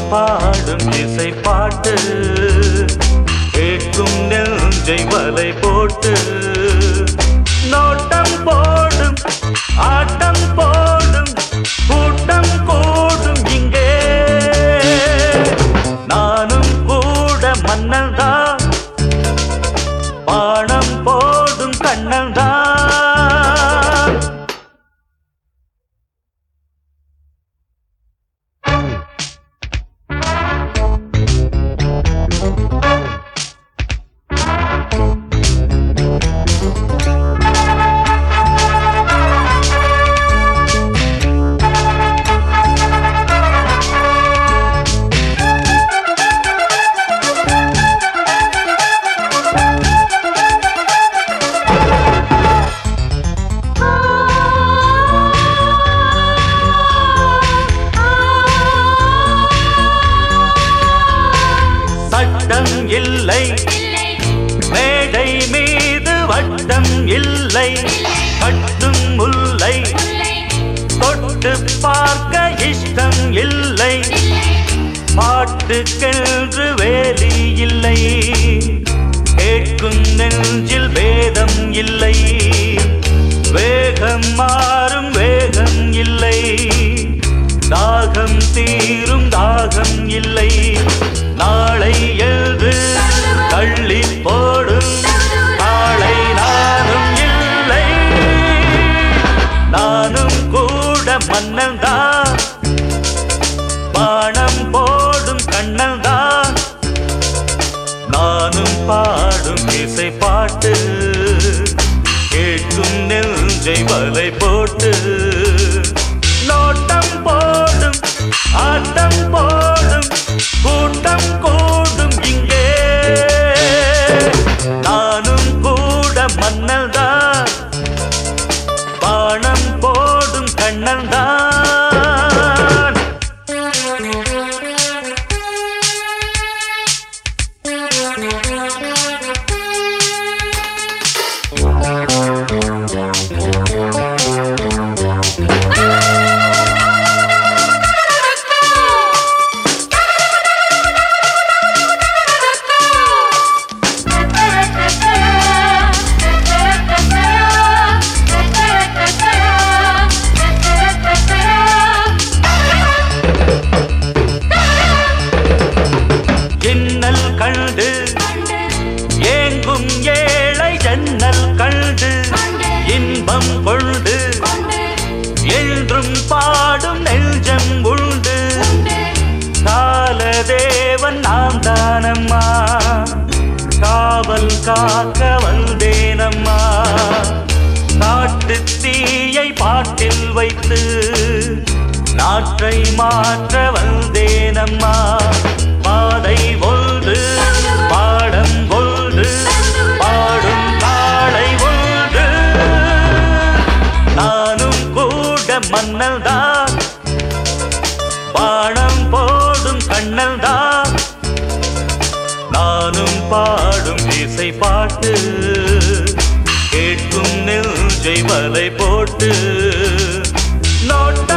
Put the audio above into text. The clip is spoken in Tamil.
பாடும் இசை பாட்டு கேட்கும் நெஞ்சை வலை போட்டு நோட்டம் போடும் ஆட்டம் போடும் கூட்டம் கூடும் இங்கே நானும் கூட மன்னன் தான் பாடம் போடும் கண்ணன் தான் சட்டம் இல்லை மேடை மீது வட்டம் இல்லை கட்டும் முல்லை தொட்டு பார்க்க இஷ்டம் இல்லை பாட்டுக்கென்று வேலி இல்லை கேட்கும் நெஞ்சில் வேதம் இல்லை வேகம் மாறும் வேகம் இல்லை தாகம் தீரும் தாகம் இல்லை நாளை எழுது தள்ளி போடும் நாளை நானும் இல்லை நானும் கூட மன்னன் தான் பானம் போடும் கண்ணன் தான் நானும் பாடும் இசை பாட்டு கேட்கும் நெஞ்சை வலை போட்டு நோட்டம் போடும் ஆட்டம் போடும் கூட்டம் கூடும் இங்கே நானும் கூட மன்னல் தான் பானம் போடும் கண்ணன் தான் இன்னல் கண்டு ஏங்கும் ஏழை ஜன்னல் கண்டு இன்பம் கொண்டு என்றும் பாடும் நெஞ்சம் உண்டு காலதேவன் நான் தானம்மா காவல் காக்க வந்தேனம்மா காட்டு தீயை பாட்டில் வைத்து நாற்றை மாற்ற வந்தேனம்மா பாதை ஒன்று பாடம் ஒன்று பாடும் காளை ஒன்று நானும் கூட மன்னல் தான் பாடம் போடும் கண்ணல் தான் நானும் பாடும் இசை பாட்டு கேட்கும் நெஞ்சை வலை போட்டு நோட்ட